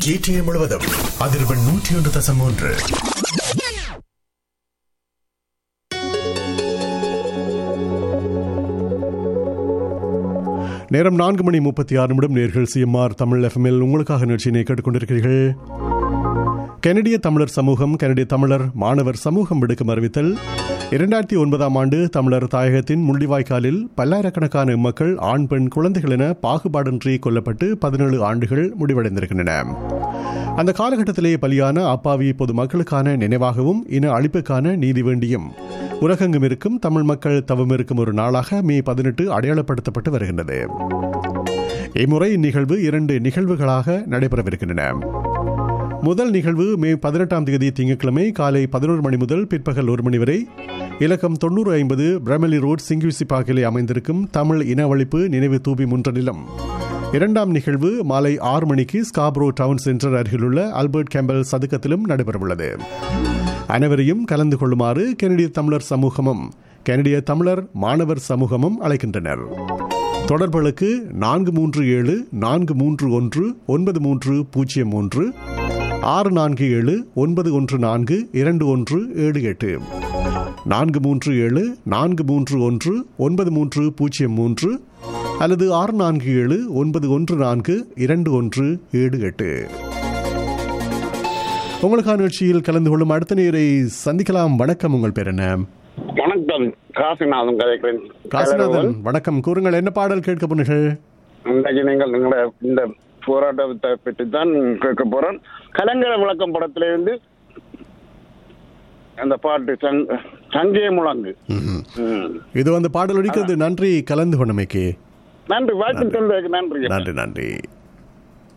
GTA முழுவதும் அதிர்வெண் நூற்றி ஒன்று தசம் மூன்று நேரம் நான்கு மணி முப்பத்தி ஆறு நிமிடம் நேர்கள் சிஎம்ஆர் தமிழ் எஃப்எம்எல் உங்களுக்காக நிகழ்ச்சியினை கேட்டுக்கொண்டிருக்கிறீர்கள் கனடிய தமிழர் சமூகம் கனடிய தமிழர் மாணவர் சமூகம் விடுக்கும் அறிவித்தல் இரண்டாயிரத்தி ஒன்பதாம் ஆண்டு தமிழர் தாயகத்தின் முள்ளிவாய்க்காலில் பல்லாயிரக்கணக்கான மக்கள் ஆண் பெண் குழந்தைகள் என பாகுபாடின்றி கொல்லப்பட்டு பதினேழு ஆண்டுகள் முடிவடைந்திருக்கின்றன அந்த காலகட்டத்திலே பலியான அப்பாவி பொதுமக்களுக்கான நினைவாகவும் இன அழிப்புக்கான நீதி வேண்டியும் உலகெங்கும் இருக்கும் தமிழ் மக்கள் தவம் இருக்கும் ஒரு நாளாக மே பதினெட்டு அடையாளப்படுத்தப்பட்டு வருகின்றது இம்முறை இந்நிகழ்வு இரண்டு நிகழ்வுகளாக நடைபெறவிருக்கின்றன முதல் நிகழ்வு மே பதினெட்டாம் தேதி திங்கட்கிழமை காலை பதினோரு மணி முதல் பிற்பகல் ஒரு மணி வரை இலக்கம் தொண்ணூறு ஐம்பது பிரமலி ரோட் சிங்கிவிசி பாக்கிலே அமைந்திருக்கும் தமிழ் இனவழிப்பு நினைவு தூபி முன்றலிலும் இரண்டாம் நிகழ்வு மாலை ஆறு மணிக்கு ஸ்காப்ரோ டவுன் சென்டர் அருகிலுள்ள ஆல்பர்ட் கேம்பல் சதுக்கத்திலும் நடைபெறவுள்ளது அனைவரையும் கலந்து கொள்ளுமாறு கனடிய தமிழர் சமூகமும் கனடிய தமிழர் மாணவர் சமூகமும் அழைக்கின்றனர் தொடர்புகளுக்கு நான்கு மூன்று ஏழு நான்கு மூன்று ஒன்று ஒன்பது மூன்று பூஜ்ஜியம் மூன்று ஆறு நான்கு ஏழு ஒன்பது ஒன்று நான்கு இரண்டு ஒன்று ஏழு எட்டு நான்கு மூன்று ஏழு நான்கு மூன்று ஒன்று ஒன்பது மூன்று பூஜ்ஜியம் மூன்று அல்லது ஆறு நான்கு ஏழு ஒன்பது ஒன்று நான்கு இரண்டு ஒன்று ஏழு எட்டு உங்களுக்கான நிகழ்ச்சியில் கலந்து கொள்ளும் அடுத்த நேரை சந்திக்கலாம் வணக்கம் உங்கள் பேர் என்ன வணக்கம் காசிநாதன் கதைக்கிறேன் காசிநாதன் வணக்கம் கூறுங்கள் என்ன பாடல் கேட்க போனீர்கள் இன்றைக்கு நீங்கள் உங்களை இந்த போராட்டத்தை பற்றி தான் கேட்க போறோம் கலைஞர விளக்கம் படத்திலிருந்து அந்த பாட்டு சங்- சங்கே முழங்கு ம். இது வந்து பாடல் ஒலிக்கிறது நன்றி கலந்து கொண்டமைக்கு நன்றி வாய்ப்பு தந்ததுக்கு நன்றி நன்றி நன்றி